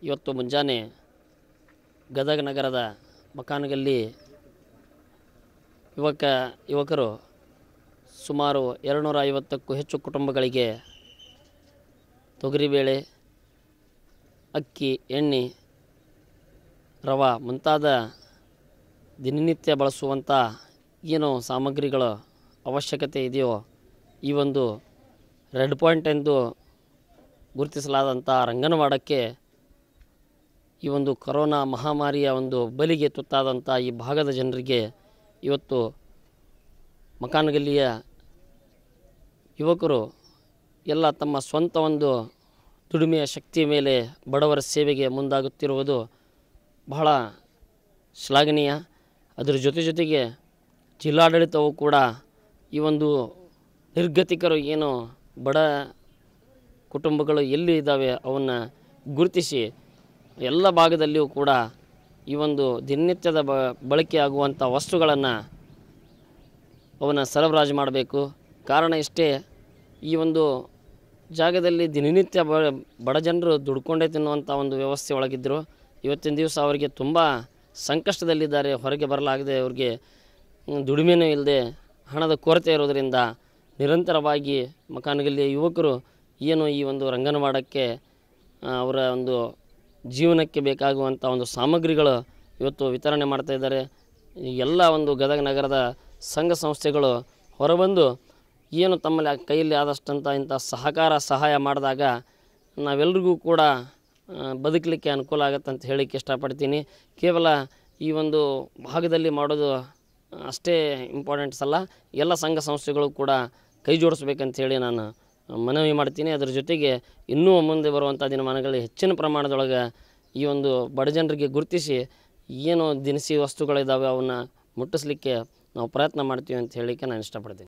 ಇವತ್ತು ಮುಂಜಾನೆ ಗದಗ ನಗರದ ಮಕಾನಗಲ್ಲಿ ಯುವಕ ಯುವಕರು ಸುಮಾರು ಎರಡುನೂರ ಐವತ್ತಕ್ಕೂ ಹೆಚ್ಚು ಕುಟುಂಬಗಳಿಗೆ ತೊಗರಿಬೇಳೆ ಅಕ್ಕಿ ಎಣ್ಣೆ ರವೆ ಮುಂತಾದ ದಿನನಿತ್ಯ ಬಳಸುವಂಥ ಏನು ಸಾಮಗ್ರಿಗಳ ಅವಶ್ಯಕತೆ ಇದೆಯೋ ಈ ಒಂದು ರೆಡ್ ಪಾಯಿಂಟ್ ಎಂದು ಗುರುತಿಸಲಾದಂಥ ರಂಗನವಾಡಕ್ಕೆ ಈ ಒಂದು ಕೊರೋನಾ ಮಹಾಮಾರಿಯ ಒಂದು ಬಲಿಗೆ ತುತ್ತಾದಂಥ ಈ ಭಾಗದ ಜನರಿಗೆ ಇವತ್ತು ಮಕಾನಗಲ್ಲಿಯ ಯುವಕರು ಎಲ್ಲ ತಮ್ಮ ಸ್ವಂತ ಒಂದು ದುಡಿಮೆಯ ಶಕ್ತಿಯ ಮೇಲೆ ಬಡವರ ಸೇವೆಗೆ ಮುಂದಾಗುತ್ತಿರುವುದು ಬಹಳ ಶ್ಲಾಘನೀಯ ಅದರ ಜೊತೆ ಜೊತೆಗೆ ಜಿಲ್ಲಾಡಳಿತವು ಕೂಡ ಈ ಒಂದು ನಿರ್ಗತಿಕರು ಏನು ಬಡ ಕುಟುಂಬಗಳು ಎಲ್ಲಿ ಇದ್ದಾವೆ ಅವನ್ನು ಗುರುತಿಸಿ ಎಲ್ಲ ಭಾಗದಲ್ಲಿಯೂ ಕೂಡ ಈ ಒಂದು ದಿನನಿತ್ಯದ ಬ ಬಳಕೆ ಆಗುವಂಥ ವಸ್ತುಗಳನ್ನು ಅವನ್ನ ಸರಬರಾಜು ಮಾಡಬೇಕು ಕಾರಣ ಇಷ್ಟೇ ಈ ಒಂದು ಜಾಗದಲ್ಲಿ ದಿನನಿತ್ಯ ಬ ಬಡ ಜನರು ದುಡ್ಕೊಂಡೇ ತಿನ್ನುವಂಥ ಒಂದು ವ್ಯವಸ್ಥೆ ಒಳಗಿದ್ದರು ಇವತ್ತಿನ ದಿವಸ ಅವರಿಗೆ ತುಂಬ ಸಂಕಷ್ಟದಲ್ಲಿದ್ದಾರೆ ಹೊರಗೆ ಬರಲಾಗದೆ ಅವ್ರಿಗೆ ಹ್ಮ್, ದುಡಿಮೆನೂ ಇಲ್ಲದೆ ಹಣದ ಕೊರತೆ ಇರೋದರಿಂದ ನಿರಂತರವಾಗಿ ಮಕಾನಗಲ್ಲಿಯ ಯುವಕರು ಏನು ಈ ಒಂದು ರಂಗನವಾಡಕ್ಕೆ ಆ, ಅವರ ಒಂದು ಜೀವನಕ್ಕೆ ಬೇಕಾಗುವಂಥ ಒಂದು ಸಾಮಗ್ರಿಗಳು ಇವತ್ತು ವಿತರಣೆ ಮಾಡ್ತಾ ಇದ್ದಾರೆ ಈ ಎಲ್ಲ ಒಂದು ಗದಗ ನಗರದ ಸಂಘ ಸಂಸ್ಥೆಗಳು ಹೊರಬಂದು ಏನು ತಮ್ಮಲ್ಲಿ ಆ ಕೈಯಲ್ಲಿ ಆದಷ್ಟಂತ ಇಂಥ ಸಹಕಾರ ಸಹಾಯ ಮಾಡಿದಾಗ ನಾವೆಲ್ರಿಗೂ ಕೂಡ ಆ, ಬದುಕಲಿಕ್ಕೆ ಅನುಕೂಲ ಆಗುತ್ತೆ ಅಂತ ಹೇಳಲಿಕ್ಕೆ ಇಷ್ಟಪಡ್ತೀನಿ ಕೇವಲ ಈ ಒಂದು ಭಾಗದಲ್ಲಿ ಮಾಡೋದು ಅಷ್ಟೇ ಇಂಪಾರ್ಟೆಂಟ್ಸ್ ಅಲ್ಲ ಎಲ್ಲ ಸಂಘ ಸಂಸ್ಥೆಗಳು ಕೂಡ ಕೈ ಜೋಡಿಸ್ಬೇಕಂತ ಹೇಳಿ ನಾನು ಮನವಿ ಮಾಡ್ತೀನಿ ಅದರ ಜೊತೆಗೆ ಇನ್ನೂ ಮುಂದೆ ಬರುವಂಥ ದಿನಮಾನಗಳಲ್ಲಿ ಹೆಚ್ಚಿನ ಪ್ರಮಾಣದೊಳಗೆ ಈ ಒಂದು ಬಡ ಜನರಿಗೆ ಗುರುತಿಸಿ ಏನು ದಿನಸಿ ವಸ್ತುಗಳಿದ್ದಾವೆ ಅವನ್ನ ಮುಟ್ಟಿಸ್ಲಿಕ್ಕೆ ನಾವು ಪ್ರಯತ್ನ ಮಾಡ್ತೀವಿ ಅಂತ ಹೇಳಲಿಕ್ಕೆ ನಾನು ಇಷ್ಟಪಡ್ತೀನಿ